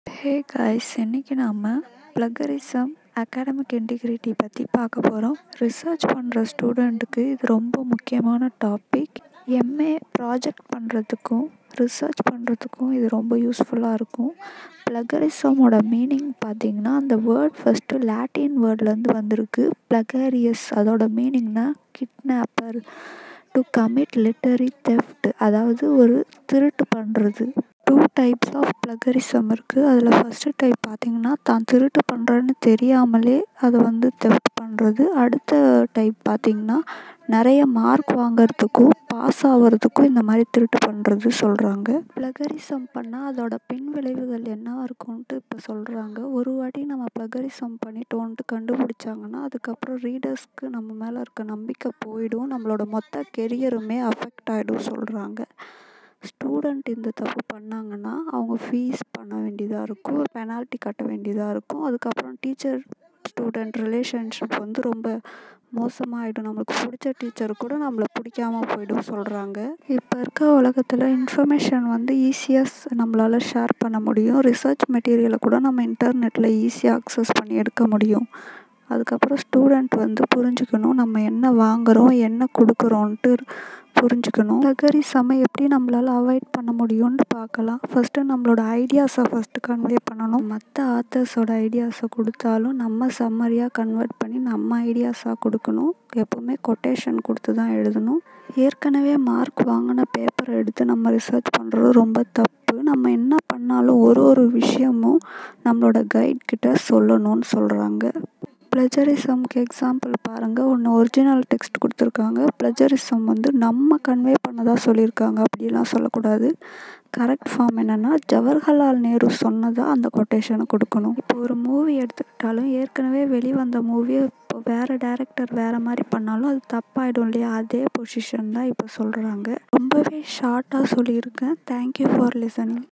hey guys இன்னைக்கு நாம் ப்ளகரிசம் academic integrity பற்றி பார்க்க போகிறோம் ரிசர்ச் பண்ணுற ஸ்டூடெண்ட்டுக்கு இது ரொம்ப முக்கியமான டாபிக் எம்ஏ ப்ராஜெக்ட் பண்ணுறதுக்கும் ரிசர்ச் பண்ணுறதுக்கும் இது ரொம்ப யூஸ்ஃபுல்லாக இருக்கும் ப்ளகரிசமோட மீனிங் பார்த்தீங்கன்னா அந்த வேர்ட் ஃபஸ்ட்டு லாட்டின் வேர்ட்லேருந்து வந்திருக்கு ப்ளகரியஸ் அதோட மீனிங்னா kidnapper to commit literary theft அதாவது ஒரு திருட்டு பண்ணுறது டூ டைப்ஸ் ஆஃப் ப்ளகரிசம் இருக்குது அதில் ஃபஸ்ட்டு டைப் பார்த்திங்கன்னா தான் திருட்டு பண்ணுறேன்னு தெரியாமலே அதை வந்து தெஃப்ட் பண்ணுறது அடுத்த டைப் பார்த்திங்கன்னா நிறைய மார்க் வாங்கிறதுக்கும் பாஸ் ஆகிறதுக்கும் இந்த மாதிரி திருட்டு பண்ணுறது சொல்கிறாங்க ப்ளகரிசம் பண்ணால் அதோட பின் விளைவுகள் என்னவா இருக்கும்ன்ட்டு இப்போ சொல்கிறாங்க ஒரு வாட்டி நம்ம ப்ளகரிசம் பண்ணிட்டோன்ட்டு கண்டுபிடிச்சாங்கன்னா அதுக்கப்புறம் ரீடர்ஸ்க்கு நம்ம மேலே இருக்க நம்பிக்கை போயிடும் நம்மளோட மொத்த கெரியருமே அஃபெக்ட் ஆகிடும் சொல்கிறாங்க ஸ்டூடெண்ட் இந்த தப்பு பண்ணாங்கன்னா அவங்க ஃபீஸ் பண்ண வேண்டியதாக இருக்கும் பெனால்ட்டி கட்ட வேண்டியதாக இருக்கும் அதுக்கப்புறம் டீச்சர் ஸ்டூடெண்ட் ரிலேஷன்ஷிப் வந்து ரொம்ப மோசமாகிடும் நம்மளுக்கு பிடிச்ச டீச்சர் கூட நம்மளை பிடிக்காம போயிடும் சொல்கிறாங்க இப்போ இருக்க உலகத்தில் இன்ஃபர்மேஷன் வந்து ஈஸியாக நம்மளால் ஷேர் பண்ண முடியும் ரிசர்ச் மெட்டீரியலை கூட நம்ம இன்டர்நெட்டில் ஈஸியாக அக்சஸ் பண்ணி எடுக்க முடியும் அதுக்கப்புறம் ஸ்டூடெண்ட் வந்து புரிஞ்சுக்கணும் நம்ம என்ன வாங்குகிறோம் என்ன கொடுக்குறோன்ட்டு புரிஞ்சுக்கணும் ப்ளகரிசமை எப்படி நம்மளால் அவாய்ட் பண்ண முடியும்னு பார்க்கலாம் ஃபஸ்ட்டு நம்மளோட ஐடியாஸை ஃபஸ்ட்டு கன்வே பண்ணணும் மற்ற ஆத்தர்ஸோட ஐடியாஸை கொடுத்தாலும் நம்ம சம்மரியாக கன்வெர்ட் பண்ணி நம்ம ஐடியாஸாக கொடுக்கணும் எப்போவுமே கொட்டேஷன் கொடுத்து தான் எழுதணும் ஏற்கனவே மார்க் வாங்கின பேப்பரை எடுத்து நம்ம ரிசர்ச் பண்ணுறது ரொம்ப தப்பு நம்ம என்ன பண்ணாலும் ஒரு ஒரு விஷயமும் நம்மளோட கைட் கிட்ட சொல்லணும்னு சொல்கிறாங்க ப்ளஜரிசம்க்கு எக்ஸாம்பிள் பாருங்கள் ஒன்று ஒரிஜினல் டெக்ஸ்ட் கொடுத்துருக்காங்க ப்ளஜரிசம் வந்து நம்ம கன்வே பண்ணதாக சொல்லியிருக்காங்க அப்படிலாம் சொல்லக்கூடாது கரெக்ட் ஃபார்ம் என்னென்னா ஜவஹர்லால் நேரு சொன்னதாக அந்த கொட்டேஷனை கொடுக்கணும் இப்போ ஒரு மூவி எடுத்துக்கிட்டாலும் ஏற்கனவே வெளிவந்த மூவியை இப்போ வேறு டேரக்டர் வேறு மாதிரி பண்ணாலும் அது தப்பாயிடும் இல்லையா அதே பொசிஷன் தான் இப்போ சொல்கிறாங்க ரொம்பவே ஷார்ட்டாக சொல்லியிருக்கேன் தேங்க்யூ ஃபார் லிசனிங்